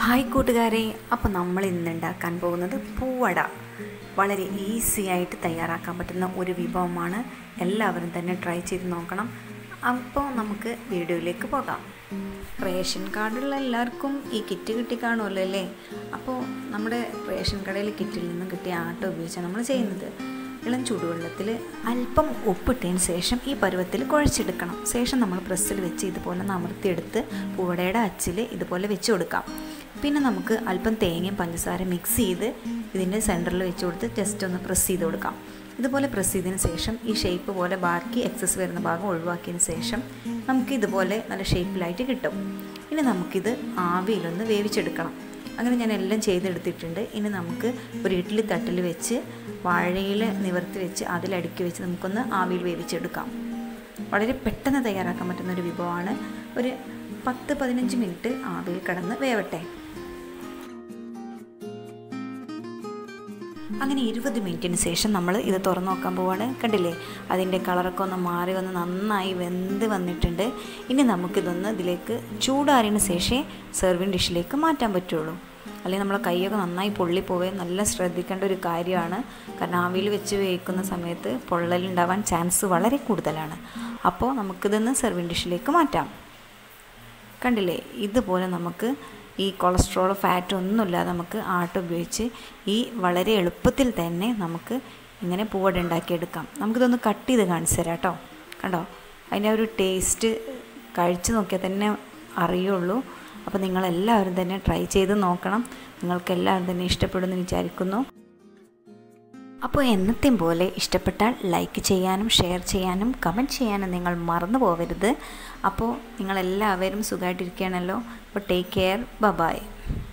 hi കൂട്ടുകാരെ അപ്പോൾ നമ്മൾ ഇന്ന് ഉണ്ടാക്കാൻ പോകുന്നത് പൂവട വളരെ ഈസി ആയിട്ട് തയ്യാറാക്കാൻ പറ്റുന്ന ഒരു വിഭവമാണ് എല്ലാവരും തന്നെ ട്രൈ ചെയ്ത് നോക്കണം അപ്പോൾ നമുക്ക് വീഡിയോയിലേക്ക് പോകാം റേഷൻ കാർഡുള്ള എല്ലാവർക്കും ഈ കിറ്റ് കിട്ടി കാണുമല്ലോ അല്ലേ അപ്പോൾ നമ്മുടെ റേഷൻ കടയിൽ കിറ്റിൽ നിന്നും കിട്ടിയ ആട്ട ഉപയോഗിച്ചാണ് നമ്മൾ ചെയ്യുന്നത് ഇളം ചൂടുവെള്ളത്തിൽ അല്പം ഉപ്പിട്ടതിന് ശേഷം ഈ പരുവത്തിൽ കുഴച്ചെടുക്കണം ശേഷം നമ്മൾ പ്രസ്സിൽ വെച്ച് ഇതുപോലെ നമർത്തിയെടുത്ത് പൂവടയുടെ അച്ചിൽ ഇതുപോലെ വെച്ച് കൊടുക്കാം പിന്നെ നമുക്ക് അല്പം തേങ്ങയും പഞ്ചസാര മിക്സ് ചെയ്ത് ഇതിൻ്റെ സെൻറ്ററിൽ വെച്ച് കൊടുത്ത് ജസ്റ്റ് ഒന്ന് പ്രസ് ചെയ്ത് കൊടുക്കാം ഇതുപോലെ പ്രസ് ചെയ്തതിന് ശേഷം ഈ ഷേപ്പ് പോലെ ബാക്കി എക്സസ് വരുന്ന ഭാഗം ഒഴിവാക്കിയതിന് ശേഷം നമുക്ക് ഇതുപോലെ നല്ല ഷേപ്പിലായിട്ട് കിട്ടും ഇനി നമുക്കിത് ആവിയിലൊന്ന് വേവിച്ചെടുക്കണം അങ്ങനെ ഞാൻ എല്ലാം ചെയ്തെടുത്തിട്ടുണ്ട് ഇനി നമുക്ക് ഒരു ഇഡ്ഡലി തട്ടിൽ വെച്ച് വാഴയിൽ നിവർത്തി വെച്ച് അതിലടുക്കി വെച്ച് നമുക്കൊന്ന് ആവിയിൽ വേവിച്ചെടുക്കാം വളരെ പെട്ടെന്ന് തയ്യാറാക്കാൻ പറ്റുന്ന ഒരു വിഭവമാണ് ഒരു പത്ത് പതിനഞ്ച് മിനിറ്റ് ആവിയിൽ കിടന്ന് വേവട്ടെ അങ്ങനെ ഇരുപത് മിനിറ്റിന് ശേഷം നമ്മൾ ഇത് തുറന്നു നോക്കാൻ പോവാണ് കണ്ടില്ലേ അതിൻ്റെ കളറൊക്കെ ഒന്ന് മാറി വന്ന് നന്നായി വെന്ത് വന്നിട്ടുണ്ട് ഇനി നമുക്കിതൊന്ന് ഇതിലേക്ക് ചൂടാറിയതിന് ശേഷമേ സെർവിങ് ഡിഷിലേക്ക് മാറ്റാൻ പറ്റുള്ളൂ അല്ലെങ്കിൽ നമ്മളെ കൈയൊക്കെ നന്നായി പൊള്ളിപ്പോവേ നല്ല ശ്രദ്ധിക്കേണ്ട ഒരു കാര്യമാണ് കാരണം ആവിയിൽ വെച്ച് വേവിക്കുന്ന സമയത്ത് പൊള്ളലുണ്ടാവാൻ ചാൻസ് വളരെ കൂടുതലാണ് അപ്പോൾ നമുക്കിതൊന്ന് സെർവിങ് ഡിഷിലേക്ക് മാറ്റാം കണ്ടില്ലേ ഇതുപോലെ നമുക്ക് ഈ കൊളസ്ട്രോൾ ഫാറ്റ് ഒന്നുമില്ലാതെ നമുക്ക് ആട്ട ഉപയോഗിച്ച് ഈ വളരെ എളുപ്പത്തിൽ തന്നെ നമുക്ക് ഇങ്ങനെ പൂവട ഉണ്ടാക്കിയെടുക്കാം നമുക്കിതൊന്ന് കട്ട് ചെയ്ത് കാണിച്ചു തരാം കേട്ടോ കണ്ടോ അതിൻ്റെ ഒരു ടേസ്റ്റ് കഴിച്ച് നോക്കിയാൽ തന്നെ അറിയുള്ളൂ അപ്പോൾ നിങ്ങളെല്ലാവരും തന്നെ ട്രൈ ചെയ്ത് നോക്കണം നിങ്ങൾക്ക് എല്ലാവരും തന്നെ ഇഷ്ടപ്പെടുമെന്ന് വിചാരിക്കുന്നു അപ്പോൾ എന്നത്തെയും പോലെ ഇഷ്ടപ്പെട്ടാൽ ലൈക്ക് ചെയ്യാനും ഷെയർ ചെയ്യാനും കമൻറ്റ് ചെയ്യാനും നിങ്ങൾ മറന്നു പോകരുത് അപ്പോൾ നിങ്ങളെല്ലാവരും സുഖമായിട്ടിരിക്കുകയാണല്ലോ അപ്പോൾ ടേക്ക് കെയർ ബ ബായ്